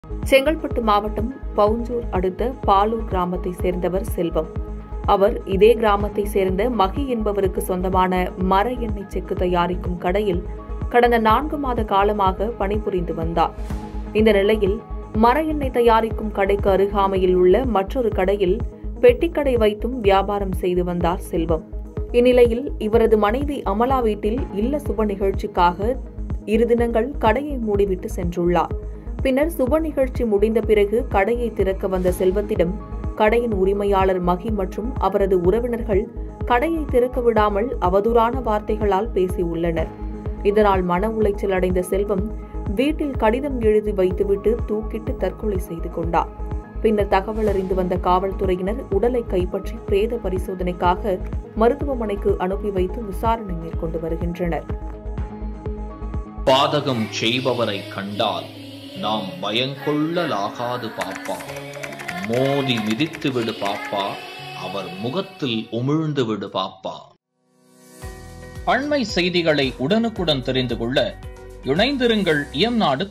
செங்கல்பட்டு மாவட்டம் பவுஞ்சூர் அடுத்த பாலூர் கிராமத்தை சேர்ந்தவர் செல்வம் அவர் இதே கிராமத்தை சேர்ந்த மகி என்பவருக்கு சொந்தமான மர எண்ணெய் செக்கு தயாரிக்கும் கடையில் கடந்த நான்கு மாத காலமாக பணிபுரிந்து வந்தார் இந்த நிலையில் மர எண்ணெய் தயாரிக்கும் கடைக்கு அருகாமையில் உள்ள மற்றொரு கடையில் பெட்டிக்கடை வைத்தும் வியாபாரம் செய்து வந்தார் செல்வம் இந்நிலையில் இவரது மனைவி அமலா வீட்டில் இல்ல சுப நிகழ்ச்சிக்காக இரு தினங்கள் கடையை மூடிவிட்டு சென்றுள்ளார் பின்னர் சுப நிகழ்ச்சி முடிந்த பிறகு கடையை திறக்க வந்த செல்வத்திடம் கடையின் உரிமையாளர் மகி மற்றும் அவரது உறவினர்கள் கடையை திறக்க விடாமல் அவதூறான வார்த்தைகளால் பேசியுள்ளனர் இதனால் மன உளைச்சல் அடைந்த செல்வம் வீட்டில் கடிதம் எழுதி வைத்துவிட்டு தூக்கிட்டு தற்கொலை செய்து கொண்டார் பின்னர் தகவல் அறிந்து வந்த காவல்துறையினர் உடலை கைப்பற்றி பிரேத பரிசோதனைக்காக மருத்துவமனைக்கு அனுப்பி வைத்து விசாரணை மேற்கொண்டு வருகின்றனர் பாதகம் செய்பவரை கண்டால் நாம் பயங்கொள்ளலாகாது பாப்பா மோதி மிதித்து விடு பாப்பா அவர் முகத்தில் உமிழ்ந்து விடு பாப்பா அண்மை செய்திகளை உடனுக்குடன் தெரிந்து கொள்ள இணைந்திருங்கள் இயம்நாடு